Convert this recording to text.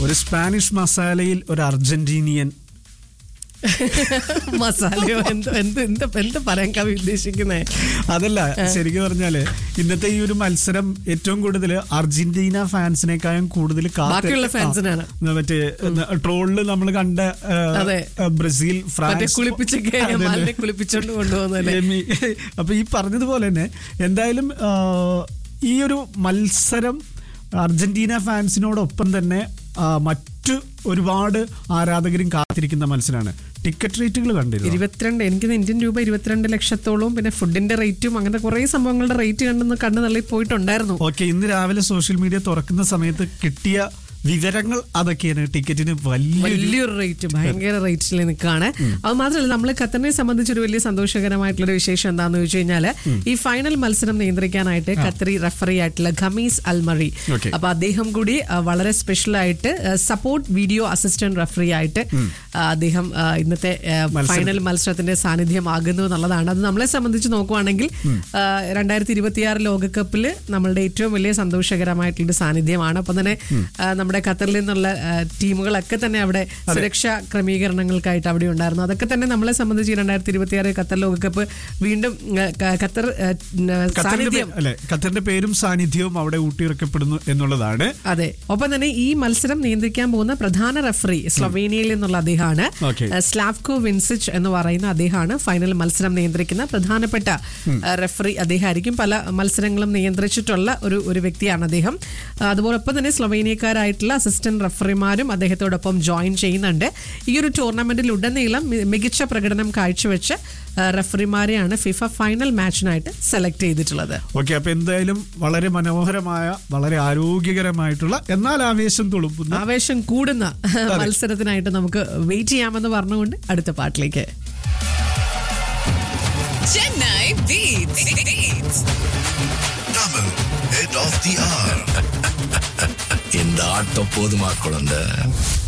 ഒരു സ്പാനിഷ് മസാലയിൽ ഒരു അർജന്റീനിയൻ മസാലയോ എന്ത് എന്ത് എന്ത് എന്ത് പറയാൻ കവി ഉദ്ദേശിക്കുന്നേ അതല്ല ശരിക്കും പറഞ്ഞാല് ഇന്നത്തെ ഈ ഒരു മത്സരം ഏറ്റവും കൂടുതൽ അർജന്റീന ഫാൻസിനേക്കാളും കൂടുതൽ കാത്ത് ബാക്കിയുള്ള ഫാൻസിനാണ്. ആ, മറ്റേ ട്രോളില് നമ്മൾ കണ്ട ആ, അതെ. ആ, ബ്രസീൽ മറ്റേ ഫ്രാൻസ് കുളിപ്പിച്ചൊക്കെ അതെ, അതെ. മാലിനെ കുളിപ്പിച്ചോണ്ട് കൊണ്ടുപോകുന്നല്ലേ എമി. അപ്പൊ ഈ പറഞ്ഞതുപോലെ തന്നെ എന്തായാലും ആ, ഈ ഒരു മത്സരം അർജന്റീന ഫാൻസിനോടൊപ്പം തന്നെ ആ, മറ്റു ഒരുപാട് ആരാധകരും കാത്തിരിക്കുന്ന മത്സരമാണ് ടിക്കറ്റ് റേറ്റുകൾ കണ്ടിരുന്നു ഇരുപത്തിരണ്ട് എനിക്ക് ഇന്ത്യൻ രൂപ ഇരുപത്തിരണ്ട് ലക്ഷത്തോളവും പിന്നെ ഫുഡിന്റെ റേറ്റും അങ്ങനെ കുറെ സംഭവങ്ങളുടെ റേറ്റ് കണ്ടെന്ന് കണ്ണു തള്ളി പോയിട്ടുണ്ടായിരുന്നു ഓക്കെ ഇന്ന് രാവിലെ സോഷ്യൽ മീഡിയ തുറക്കുന്ന സമയത്ത് കിട്ടിയ വിവരങ്ങൾ അതൊക്കെയാണ് ടിക്കറ്റിന് വലിയ വലിയൊരു റേറ്റ് ഭയങ്കര റേറ്റിൽ നിൽക്കുകയാണ് അത് മാത്രമല്ല നമ്മൾ ഖത്തറിനെ സംബന്ധിച്ച് ഒരു വലിയ സന്തോഷകരമായിട്ടുള്ള ഒരു വിശേഷം എന്താണെന്ന് വെച്ച് കഴിഞ്ഞാൽ ഈ ഫൈനൽ മത്സരം നിയന്ത്രിക്കാനായിട്ട് ഖത്തറി റഫറി ആയിട്ടുള്ള ഖമീസ് അൽമറി Okay. അപ്പൊ അദ്ദേഹം കൂടി ആ, വളരെ സ്പെഷ്യൽ ആയിട്ട് സപ്പോർട്ട് വീഡിയോ അസിസ്റ്റന്റ് റഫറി ആയിട്ട് ആ, അദ്ദേഹം ആ, ഇന്നത്തെ ഫൈനൽ മത്സരത്തിന്റെ സാന്നിധ്യമാകുന്നു എന്നുള്ളതാണ് അത് നമ്മളെ സംബന്ധിച്ച് നോക്കുവാണെങ്കിൽ രണ്ടായിരത്തി ഇരുപത്തിയാറ് ലോകകപ്പിൽ നമ്മളുടെ ഏറ്റവും വലിയ സന്തോഷകരമായിട്ടുള്ള സാന്നിധ്യമാണ് അപ്പം തന്നെ ആ, നമ്മുടെ ഖത്തറിൽ നിന്നുള്ള ആ, ടീമുകളൊക്കെ തന്നെ അവിടെ സുരക്ഷാ ക്രമീകരണങ്ങൾക്കായിട്ട് അവിടെ ഉണ്ടായിരുന്നു അതൊക്കെ തന്നെ നമ്മളെ സംബന്ധിച്ച് ഈ രണ്ടായിരത്തി ഇരുപത്തിയാറ് ഖത്തർ ലോകകപ്പ് വീണ്ടും ആ, ക- ഖത്തർ ആ, ഖത്തറിന്റെ സാന്നിധ്യം പേ- അല്ലെ ഖത്തറിന്റെ പേരും സാന്നിധ്യവും അവിടെ ഊട്ടിയിറക്കപ്പെടുന്നു എന്നുള്ളതാണ് അതെ ഒപ്പം തന്നെ ഈ മത്സരം നിയന്ത്രിക്കാൻ പോകുന്ന പ്രധാന റഫറി സ്ലൊവേനിയയിൽ നിന്നുള്ള അദ്ദേഹമാണ് Okay. ഏഹ് സ്ലാവ്കോ വിൻസിച്ച് എന്ന് പറയുന്ന അദ്ദേഹമാണ് ഫൈനൽ മത്സരം നിയന്ത്രിക്കുന്ന പ്രധാനപ്പെട്ട ഏഹ് റഫറി അദ്ദേഹമായിരിക്കും പല മത്സരങ്ങളും നിയന്ത്രിച്ചിട്ടുള്ള ഒരു ഒരു വ്യക്തിയാണ് അദ്ദേഹം ആ, അതുപോലെ ഒപ്പം തന്നെ സ്ലൊവേനിയക്കാരായിട്ടുള്ള അസിസ്റ്റന്റ് റഫറിമാരും അദ്ദേഹത്തോടൊപ്പം ജോയിൻ ചെയ്യുന്നുണ്ട് ഈ ഒരു ടൂർണമെന്റിൽ ഉടനീളം മി- മികച്ച പ്രകടനം കാഴ്ചവെച്ച ഏഹ് റഫറിമാരെയാണ് ഫിഫ ഫൈനൽ മാച്ചിനായിട്ട് സെലക്ട് ചെയ്തിട്ടുള്ളത് ഓക്കെ അപ്പൊ എന്തായാലും വളരെ മനോഹരമായ വളരെ ആരോഗ്യകരമായിട്ടുള്ള എന്നാൽ ആവേശം തുളുമ്പുന്ന ആവേശം കൂടുന്ന മത്സരത്തിനായിട്ട് നമുക്ക് വെയിറ്റ് ചെയ്യാമെന്ന് പറഞ്ഞുകൊണ്ട് അടുത്ത പാട്ടിലേക്ക് Chennai Beats. Beats. Tamil, head of the hour. இந்த ஆட்டம் போதுமா குழந்தை